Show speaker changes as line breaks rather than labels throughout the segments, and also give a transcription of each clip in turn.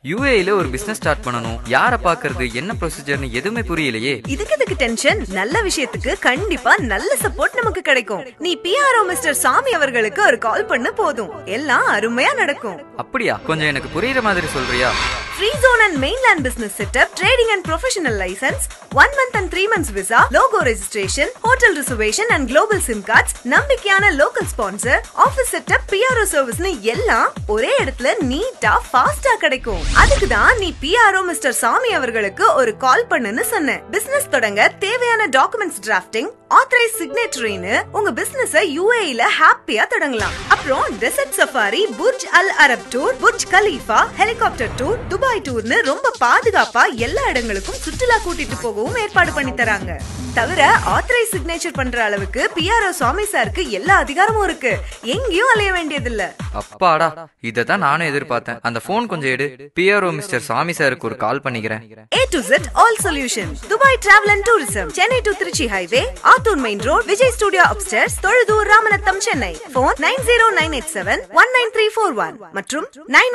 யுஏஇல ஒரு business start பண்ணனும் யாரை பார்க்கறது என்ன ப்ரொசீஜர்னு எதுவுமே புரியலையே
இதுக்கு எதுக்கு டென்ஷன் நல்ல விஷயத்துக்கு கண்டிப்பா நல்ல சப்போர்ட் நமக்கு கிடைக்கும் நீ பிஆர்ஓ மிஸ்டர் சாமி அவர்களுக்கு ஒரு கால் பண்ணு போதும் எல்லாம் அருமையா நடக்கும்
அப்படியா கொஞ்சம் எனக்கு புரியுற மாதிரி சொல்றியா
free zone and mainland business setup trading and professional licence one month and three months visa logo registration hotel reservation and global SIM cards நம்பிக்கையான local sponsor office setup PRO சர்வீஸ்னு எல்லாம் ஒரே இடத்துல நீட்டா ஃபாஸ்டா கிடைக்கும் அதுக்கு தான் நீ பிஆர்ஓ மிஸ்டர் சாமி அவர்களுக்கு ஒரு கால் பண்ணுன்னு சொன்னேன் பிசினஸ் தொடங்க தேவையான டாக்குமெண்ட்ஸ் டிராஃப்டிங் ஆத்தரைஸ் சிக்னேட்டரின்னு உங்க பிசினஸ் யுஏஇல ஹாப்பியா தொடங்கலாம் அப்புறம் desert safari Burj Al Arab tour Burj Khalifa helicopter tour Dubai டூர்னு ரொம்ப பாதுகாப்பா எல்லா இடங்களுக்கும் சுற்றுலா கூட்டிட்டு போகவும் ஏற்பாடு பண்ணி தராங்க தவிர ஆத்தரைஸ் சிக்னேச்சர் பண்ற அளவுக்கு பிஆர்ஓ சுவாமி சாருக்கு எல்லா அதிகாரமும் இருக்கு எங்கேயும் அலைய வேண்டியதில்ல
அப்பாடா இதை தான் நானும் எதிர்பார்த்தேன் அந்த ஃபோன் கொஞ்சம் எடு பிஆர்ஓ மிஸ்டர் சாமி சாருக்கு ஒரு கால் பண்ணிக்கிறேன்
A to Z all solutions. Dubai Travel and Tourism. Chennai to Trichy Highway. Athur Main Road. Vijay Studio Upstairs. Toludur Ramanattam Chennai. Phone 90987-19341 மற்றும்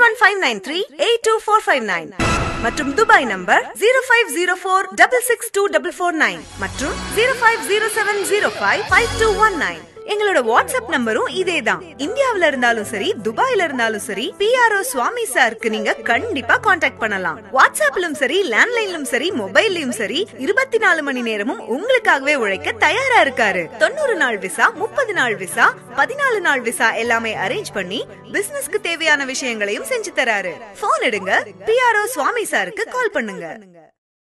91593-82459 மற்றும் Dubai number zero five zero four double six two double four nine மற்றும் zero five zero seven zero five five two one nine எங்களோட WhatsApp நம்பரும் இதே தான் இந்தியாவுல இருந்தாலும் சரி துபாயில இருந்தாலும் சரி பிஆர்ஓ சுவாமி சாருக்கு நீங்க கண்டிப்பா காண்டாக்ட் பண்ணலாம் வாட்ஸ்அப்லயும் சரி லேண்ட்லைன்லயும் சரி மொபைல்லயும் சரி இருபத்தி நாலு மணி நேரமும் உங்களுக்காகவே உழைக்க தயாரா இருக்காரு தொண்ணூறு நாள் விசா முப்பது நாள் விசா பதினாலு நாள் விசா எல்லாமே அரேஞ்ச் பண்ணி பிசினஸ்க்கு தேவையான விஷயங்களையும் செஞ்சு தராரு போன் எடுங்க பிஆர்ஓ சுவாமி சாருக்கு கால் பண்ணுங்க